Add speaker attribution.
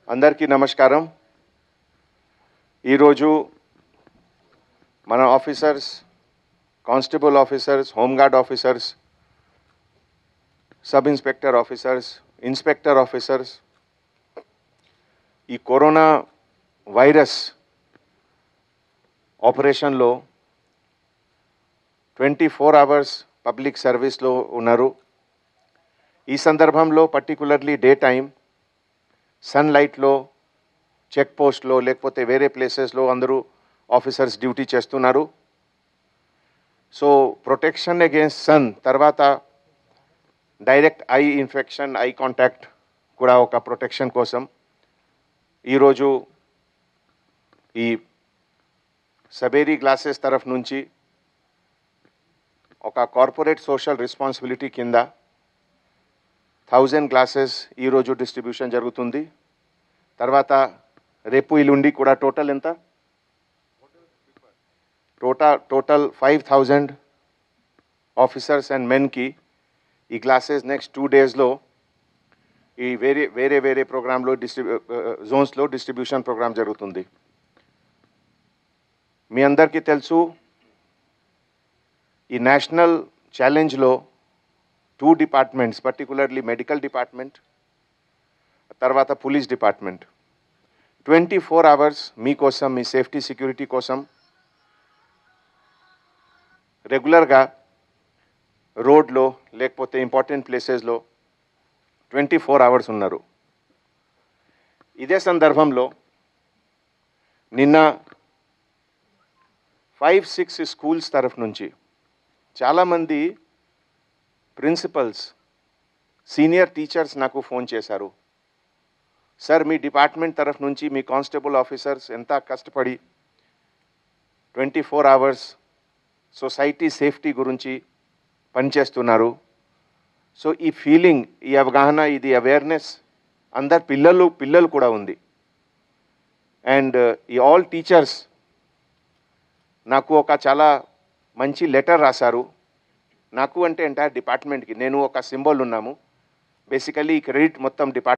Speaker 1: అందరికీ నమస్కారం ఈరోజు మన officers constable officers home guard officers sub inspector officers inspector officers ఈ కరోనా వైరస్ ఆపరేషన్లో ట్వంటీ ఫోర్ అవర్స్ పబ్లిక్ సర్వీస్లో ఉన్నారు ఈ సందర్భంలో పర్టికులర్లీ డే టైం సన్లైట్లో చెక్ పోస్ట్లో లేకపోతే వేరే ప్లేసెస్లో అందరూ ఆఫీసర్స్ డ్యూటీ చేస్తున్నారు సో ప్రొటెక్షన్ అగేన్స్ట్ సన్ తర్వాత direct eye infection eye contact కూడా ఒక ప్రొటెక్షన్ కోసం ఈరోజు ఈ సబేరీ గ్లాసెస్ తరఫు నుంచి ఒక కార్పొరేట్ సోషల్ రెస్పాన్సిబిలిటీ కింద థౌజండ్ గ్లాసెస్ ఈరోజు డిస్ట్రిబ్యూషన్ జరుగుతుంది తర్వాత రేపు ఇల్లుండి కూడా టోటల్ ఎంత total total five thousand officers and మెన్కి ఈ గ్లాసెస్ నెక్స్ట్ టూ డేస్లో ఈ వేరే వేరే వేరే ప్రోగ్రాంలో డిస్ట్రిబ్యూ జోన్స్లో డిస్ట్రిబ్యూషన్ ప్రోగ్రామ్ జరుగుతుంది మీ అందరికీ తెలుసు ఈ నేషనల్ ఛాలెంజ్లో two departments particularly medical department తర్వాత police department twenty four hours మీకోసం మీ సేఫ్టీ సెక్యూరిటీ కోసం రెగ్యులర్గా రోడ్లో లేకపోతే ఇంపార్టెంట్ ప్లేసెస్లో ట్వంటీ ఫోర్ అవర్స్ ఉన్నారు ఇదే సందర్భంలో నిన్న ఫైవ్ సిక్స్ స్కూల్స్ తరఫు నుంచి చాలామంది ప్రిన్సిపల్స్ సీనియర్ టీచర్స్ నాకు ఫోన్ చేశారు సార్ మీ డిపార్ట్మెంట్ తరఫు నుంచి మీ కానిస్టేబుల్ ఆఫీసర్స్ ఎంత కష్టపడి twenty four hours society safety గురించి పనిచేస్తున్నారు సో ఈ ఫీలింగ్ ఈ అవగాహన ఇది అవేర్నెస్ అందరు పిల్లలు పిల్లలు కూడా ఉంది అండ్ ఈ ఆల్ టీచర్స్ నాకు ఒక చాలా మంచి లెటర్ రాశారు నాకు అంటే ఎంటైర్ డిపార్ట్మెంట్కి నేను ఒక సింబల్ ఉన్నాము బేసికలీ ఈ క్రెడిట్ మొత్తం డిపార్ట్మెంట్